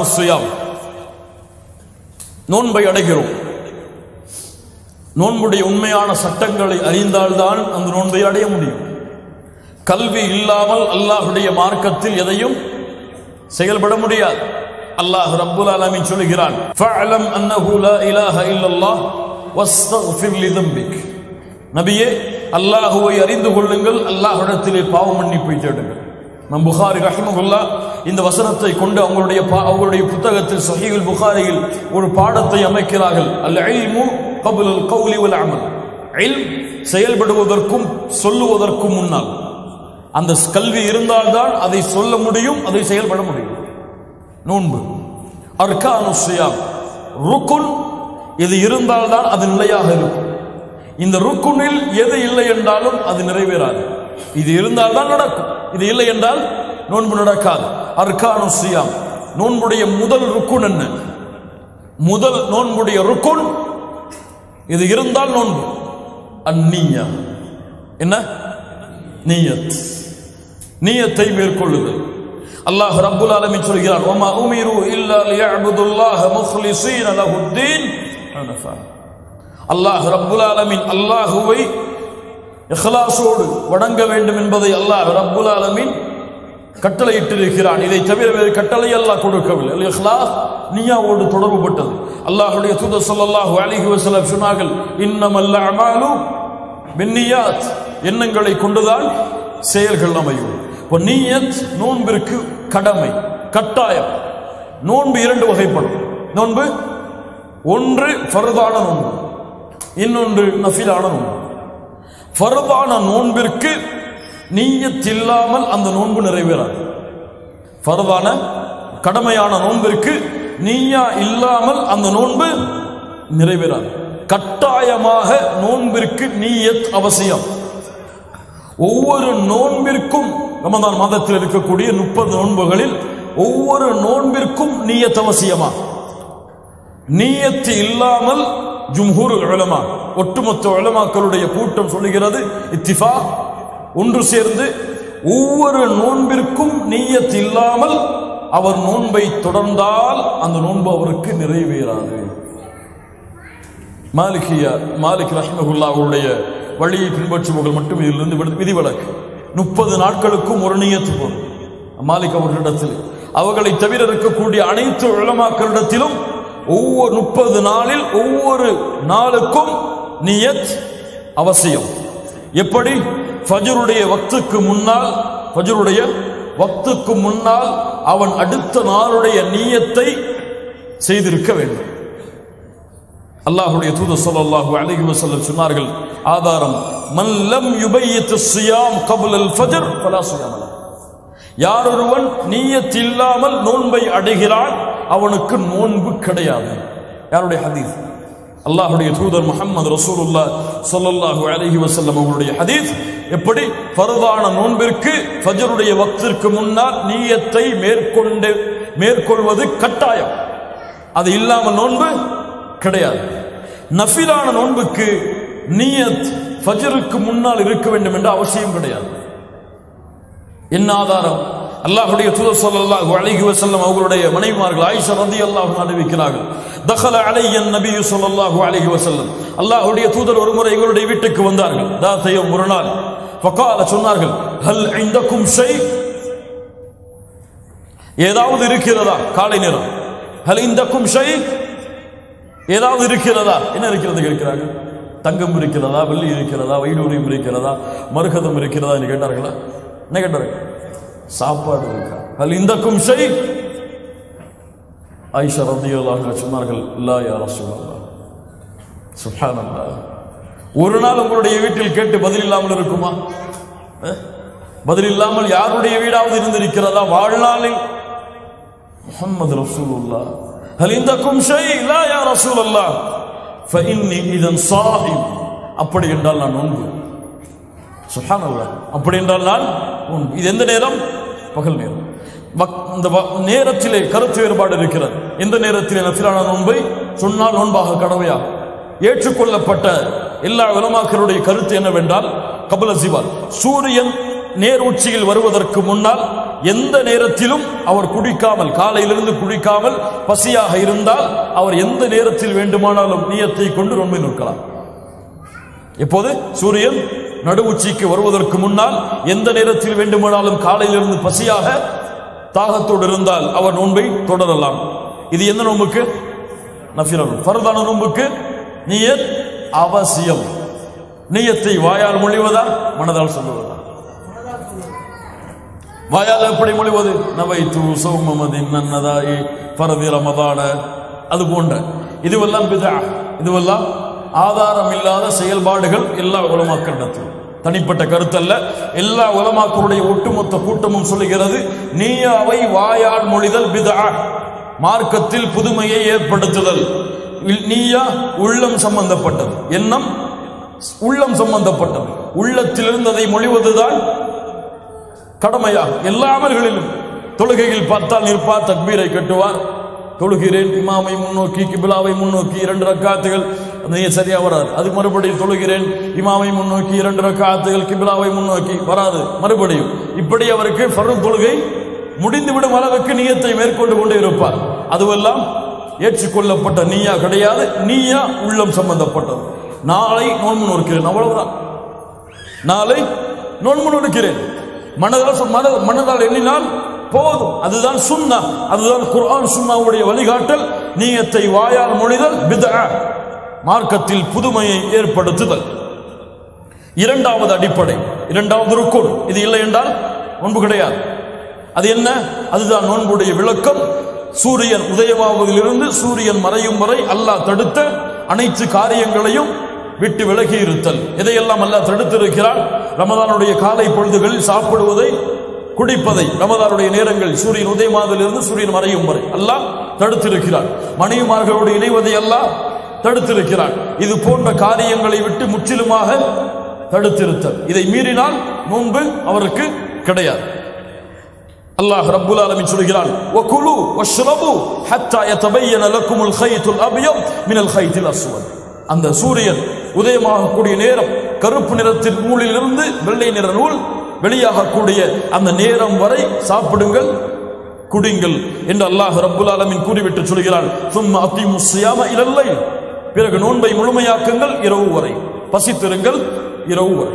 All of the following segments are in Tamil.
அர்கானு சுயாம் நோன்பை அடைகிறோம் நோன்புடைய உண்மையான சட்டங்களை அறிந்தால்தான் அந்த நோன்பை அடைய முடியும் கல்வி இல்லாமல் அல்லாஹுடைய மார்க்கத்தில் எதையும் செயல்பட முடியாது அல்லாஹ் ரப்புல் ஆலமீன் சொல்கிறான் ஃபஅலம் அன்னஹு லா இலாஹ இல்லல்லாஹ் வஸ்தக்ஃபிர் லிதம்பிக் நபியே அல்லாஹுவை அறிந்து கொள்ளுங்கள் அல்லாஹ்விடத்திலே பாவ மன்னிப்பை தேடுங்கள் நம் புகாரி ரஹிமகுல்லா இந்த வசனத்தை கொண்டு அவங்களுடைய பா- அவங்களுடைய புத்தகத்தில் சஹீல் புகாரியில் ஒரு பாடத்தை அமைக்கிறார்கள் அல் இல்மு கபுல் அல் கௌலி வல் அமல் இல்ம் செயல்படுவதற்கும் சொல்லுவதற்கும் முன்னால் அந்த கல்வி இருந்தால்தான் அதை சொல்ல முடியும் அதை செயல்பட முடியும் நோன்பு அர்கானு சியாம் ருக்குன் இது இருந்தால்தான் அது நிலையாக இருக்கும் இந்த ருக்குனில் எது இல்லை என்றாலும் அது நிறைவேறாது இது இருந்தால்தான் நடக்கும் இது இல்லை என்றால் நோன்பு நடக்காது அர்கானு சியாம் நோன்புடைய முதல் ருக்குன் என்ன முதல் நோன்புடைய ருக்குன் இது இருந்தால் நோன்பு அந்நியா என்ன நீயத் நீயத்தை மேற்கொள்ளுதல் அல்லாஹ் ரப்புல் ஆலமீன் சொல்கிறார் வமா உமிரு இல்லா லியஅபுதுல்லாஹ முக்லிஸீன லஹுத்தீன் ஹனஃபா அல்லாஹ் ரப்புல் ஆலமீன் அல்லாஹுவை இஹ்லாஸோடு வணங்க வேண்டும் என்பதை அல்லாஹ் ரப்புல் ஆலமீன் கட்டளையிட்டிருக்கிறான் இதை தவிர வேறு கட்டளை அல்லாஹ் கொடுக்கவில்லை அல் இஹ்லாஸ் நியாவோடு தொடர்புபட்டது அல்லாஹ்வுடைய தூதர் ஸல்லல்லாஹு அலைஹி வஸல்லம் சொன்னார்கள் இன்னமல் அமாலு பின்னியாத் எண்ணங்களை கொண்டுதான் செயல்கள் அமையும் இப்போ நீயத் நோன்பிற்கு கடமை கட்டாயம் நோன்பு இரண்டு வகைப்படும் நோன்பு ஒன்று ஃபர்தான நோன்பு இன்னொன்று நஃபிலான நோன்பு ஃபர்தான நோன்பிற்கு நீயத் இல்லாமல் அந்த நோன்பு நிறைவேறாது ஃபர்தான கடமையான நோன்பிற்கு நீயா இல்லாமல் அந்த நோன்பு நிறைவேறாது கட்டாயமாக நோன்பிற்கு நீயத் அவசியம் ஒவ்வொரு நோன்பிற்கும் ரமதான் மாதத்தில் இருக்கக்கூடிய முப்பது நோன்புகளில் ஒவ்வொரு நோன்பிற்கும் நீயத் அவசியமா நீயத்து இல்லாமல் ஜும்ஹூர் உலமா ஒட்டுமொத்த உலமாக்களுடைய கூட்டம் சொல்லுகிறது இத்திஃபா ஒன்று சேர்ந்து ஒவ்வொரு நோன்பிற்கும் நீயத் இல்லாமல் அவர் நோன்பை தொடர்ந்தால் அந்த நோன்பு அவருக்கு நிறைவேறாது மாலிகியா மாலிக் ரஹ்மகுல்லா அவருடைய வழியை பின்பற்றுபவர்கள் மட்டும் இதிலிருந்து விடு- விதிவிலக்கு முப்பது நாட்களுக்கும் ஒரு நியத்து போதும் மாலிக் அவர்களிடத்தில் அவர்களை தவிர இருக்கக்கூடிய அனைத்து உலமாக்களிடத்திலும் ஒவ்வொரு முப்பது நாளில் ஒவ்வொரு நாளுக்கும் நியத் அவசியம் எப்படி ஃபஜருடைய வக்துக்கு முன்னால் ஃபஜருடைய வக்துக்கு முன்னால் அவன் அடுத்த நாளுடைய நியத்தை செய்திருக்க வேண்டும் அல்லாஹ்வுடைய தூதர் ஸல்லல்லாஹு அலைஹி வஸல்லம் சொன்னார்கள் ஆதாரம் மன் லம் யுபையித் ஸியாம் கப்ல அல் ஃபஜர் ஃபலா ஸியாம லஹ். யார் ஒருவன் நீயத் இல்லாமல் நோன்பை அடைகிறான் அவனுக்கு நோன்பு கிடையாது யாருடைய ஹதீஸ் அல்லாஹ்வுடைய தூதர் முஹம்மது ரசூலுல்லாஹ் ஸல்லல்லாஹு அலைஹி வஸல்லம் அவருடைய ஹதீஸ் எப்படி ஃபர்தான நோன்பிற்கு ஃபஜருடைய வக்திற்கு முன்னால் நீயத்தை மேற்கொண்டு மேற்கொள்வது கட்டாயம் அது இல்லாமல் நோன்பு கிடையாது நஃபிலான நோன்புக்கு நியத் ஃபஜருக்கு முன்னால் இருக்க வேண்டும் என்ற அவசியம் கிடையாது என்ன ஆதாரம் அல்லாஹ்வுடைய தூதர் ஸல்லல்லாஹு அலைஹி வஸல்லம் அவர்களுடைய மனைவிமார்கள் ஆயிஷா ரலியல்லாஹு அன்ஹா அறிவிக்கிறார்கள் தഖல அலைய நபி ஸல்லல்லாஹு அலைஹி வஸல்லம் அல்லாஹ்வுடைய தூதர் ஒருமுறை எங்களுடைய வீட்டுக்கு வந்தார்கள் தாத்தையும் ஒரு நாள் ஃபகால சொன்னார்கள் ஹல் இந்தக்கும் ஷை ஏதாவது இருக்கிறதா காலை நேரம் ஹல் இந்தக்கும் ஷை ஏதாவது இருக்கிறதா என்ன இருக்கிறது கேட்கிறார்கள் தங்கம் இருக்கிறதா வெள்ளி இருக்கிறதா வைடூரியம் இருக்கிறதா மருகதம் இருக்கிறதா என்று கேட்டார்களா என்ன கேட்டார்கள் சாப்பாடு இருக்கா ஹல் இந்தக்கும் ஷை ஆயிஷா ரதியல்லாஹு சொன்னார்கள் இல்லா யா ரசூலல்லாஹ் சுப்ஹானல்லாஹ் ஒரு நாள் உங்களுடைய வீட்டில் கேட்டு பதில் இல்லாமல் இருக்குமா அஹ்? பதில் இல்லாமல் யாருடைய வீடாவது இருந்திருக்கிறதா வாழ்நாளில் முஹம்மது ரசூலுல்லாஹ் ஹல் இந்தக்கும் ஷை லா யா ரசூலல்லாஹ் ஃபஇன்னி இதன் சாஹிப் அப்படி என்றால் நான் நோன்பு சுப்ஹானல்லாஹ் அப்படி என்றால் நான் நோன்பு இது எந்த நேரம் பகல் நேரம் வக்- இந்த வ- நேரத்திலே கருத்து வேறுபாடு இருக்கிறது எந்த நேரத்திலே நஃபிலான நோன்பை சொன்னால் நோன்பாக கடமையா ஏற்றுக்கொள்ளப்பட்ட எல்லா உலமாக்களுடைய கருத்து என்னவென்றால் கபல சிவால் சூரியன் நேர் உச்சியில் வருவதற்கு முன்னால் எந்த நேரத்திலும் அவர் குடிக்காமல் காலையிலிருந்து குடிக்காமல் பசியாக இருந்தால் அவர் எந்த நேரத்தில் வேண்டுமானாலும் நியத்தை கொண்டு நோன்பை நிற்கலாம் எப்போது சூரியன் நடு உச்சிக்கு வருவதற்கு முன்னால் எந்த நேரத்தில் வேண்டுமானாலும் காலையிலிருந்து பசியாக தாகத்தோடு இருந்தால் அவர் நோன்பை தொடரலாம் இது எந்த நோன்புக்கு நஃபிரல் ஃபர்தான நோன்புக்கு நியத் அவசியம் நியத்தை வாயால் மொழிவதா மனதால் சொல்லுவதா வாயால் எப்படி மொழிவது நவைத்து சௌமமதின் நன்னதாயி பரதி ரமதான அது போன்ற இதுவெல்லாம் பிதா இதுவெல்லாம் ஆதாரம் இல்லாத செயல்பாடுகள் எல்லா உலமாக்களிடத்தில் தனிப்பட்ட கருத்தல்ல எல்லா உலமாக்களுடைய ஒட்டுமொத்த கூட்டமும் சொல்லுகிறது நீயாவை வாயால் மொழிதல் பிதா மார்க்கத்தில் புதுமையை ஏற்படுத்துதல் இல்- நீயா உள்ளம் சம்பந்தப்பட்டது எண்ணம் உள்ளம் சம்பந்தப்பட்டது உள்ளத்திலிருந்து அதை மொழிவதுதான் கடமையா எல்லா அமல்களிலும் தொழுகையில் பார்த்தால் நிற்பார் தக்பீரை கட்டுவார் தொழுகிறேன் இமாமை முன்னோக்கி கிபிலாவை முன்னோக்கி இரண்டு ரக்காத்துகள் அந்த நீ சரியா வராது அது மறுபடியும் தொழுகிறேன் இமாமை முன்னோக்கி இரண்டு ரக்காத்துகள் கிபிலாவை முன்னோக்கி வராது மறுபடியும் இப்படி அவருக்கு ஃபர்து தொழுகை முடிந்துவிடும் அளவுக்கு நியத்தை மேற்கொண்டு கொண்டே இருப்பார் அதுவெல்லாம் ஏற்றுக்கொள்ளப்பட்ட நீயா கிடையாது நீயா உள்ளம் சம்பந்தப்பட்டது நாளை நோன்பு நோக்கிறேன் அவ்வளவுதான் நாளை நோன்பு நோக்கிறேன் மனதால் சொ- மன மனதால் எண்ணினால் போதும் அதுதான் சுன்னா அதுதான் குர்ஆன் சுன்னாவுடைய வழிகாட்டல் நீயத்தை வாயால் மொழிதல் பிதா மார்க்கத்தில் புதுமையை ஏற்படுத்துதல் இரண்டாவது அடிப்படை இரண்டாவது ருக்குன் இது இல்லை என்றால் நோன்பு கிடையாது அது என்ன அதுதான் நோன்புடைய விளக்கம் சூரியன் உதயமாவதிலிருந்து சூரியன் மறையும் வரை அல்லாஹ் தடுத்த அனைத்து காரியங்களையும் விட்டு விலகி இருத்தல் எதையெல்லாம் அல்லாஹ் தடுத்திருக்கிறான் ரமதானுடைய காலை பொழுதுகளில் சாப்பிடுவதை குடிப்பதை ரமதானுடைய நேரங்கள் சூரியன் உதயமாவதிலிருந்து சூரியன் மறையும் வரை அல்லாஹ் தடுத்திருக்கிறான் மனைவிமார்களோடு இணைவதை அல்லாஹ் தடுத்திருக்கிறான் இது போன்ற காரியங்களை விட்டு முற்றிலுமாக தடுத்திருத்தல் இதை மீறினால் நோன்பு அவருக்கு கிடையாது அல்லாஹ் ரப்புல் ஆலமீன் சொல்கிறான் வகுலு வஷ்ரபு ஹத்தா யதபையன லக்குமுல் கைத்துல் அபியம் மினல் கைத்தில் அஸ்வத் அந்த சூரியன் உதயமாகக்கூடிய நேரம் கருப்பு நிறத்தின் நூலிலிருந்து வெள்ளை நிற நூல் வெளியாகக்கூடிய அந்த நேரம் வரை சாப்பிடுங்கள் குடிங்கள் என்று அல்லாஹ் ரப்புல் ஆலமீன் கூறிவிட்டு சொல்கிறான் சும்மா அத்திமு சியாம இலல்லை பிறகு நோன்பை முழுமையாக்குங்கள் இரவு வரை பசித்திருங்கள் இரவு வரை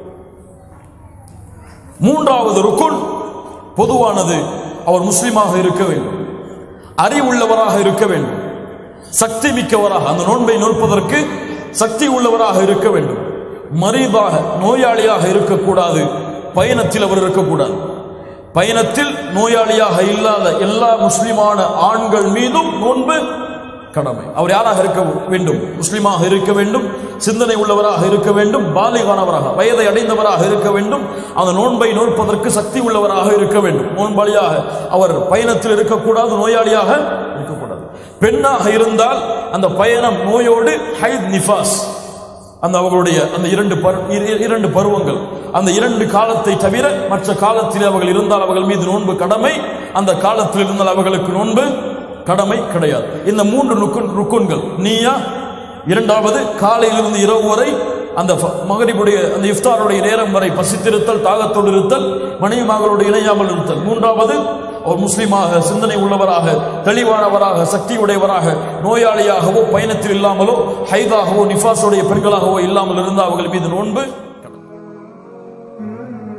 மூன்றாவது ருக்குன் பொதுவானது அவர் முஸ்லிமாக இருக்க வேண்டும் அறிவுள்ளவராக இருக்க வேண்டும் சக்தி மிக்கவராக அந்த நோன்பை நோற்பதற்கு சக்தி உள்ளவராக இருக்க வேண்டும் மரிதாக நோயாளியாக இருக்கக்கூடாது பயணத்தில் அவர் இருக்கக்கூடாது பயணத்தில் நோயாளியாக இல்லாத எல்லா முஸ்லிமான ஆண்கள் மீதும் நோன்பு கடமை அவர் யாராக இருக்க வேண்டும் முஸ்லிமாக இருக்க வேண்டும் சிந்தனை உள்ளவராக இருக்க வேண்டும் பாலிகானவராக வயதை அடைந்தவராக இருக்க வேண்டும் அந்த நோன்பை நோற்பதற்கு சக்தி உள்ளவராக இருக்க வேண்டும் நோன்பாளியாக அவர் பயணத்தில் இருக்கக்கூடாது நோயாளியாக இருக்கக்கூடாது பெண்ணாக இருந்தால் அந்த பயணம் நோயோடு ஹைத் நிஃபாஸ் அந்த அவர்களுடைய அந்த இரண்டு பரு- இர- இரண்டு பருவங்கள் அந்த இரண்டு காலத்தை தவிர மற்ற காலத்தில் அவர்கள் இருந்தால் அவர்கள் மீது நோன்பு கடமை அந்த காலத்தில் இருந்தால் அவர்களுக்கு நோன்பு கடமை கிடையாது இந்த மூன்று ருக்குன் ருக்குன்கள் நீயா இரண்டாவது காலையிலிருந்து இரவு வரை அந்த ஃப- மகரிபுடைய அந்த இஃப்தாருடைய நேரம் வரை பசித்திருத்தல் தாகத்தோடு இருத்தல் மனைவி மகளோடு இணையாமல் இருத்தல் மூன்றாவது அவர் முஸ்லிமாக சிந்தனை உள்ளவராக தெளிவானவராக சக்தியுடையவராக நோயாளியாகவோ பயணத்தில் இல்லாமலோ ஹைதாகவோ நிஃபாஸுடைய பெண்களாகவோ இல்லாமல் இருந்தால் அவர்கள் மீது நோன்பு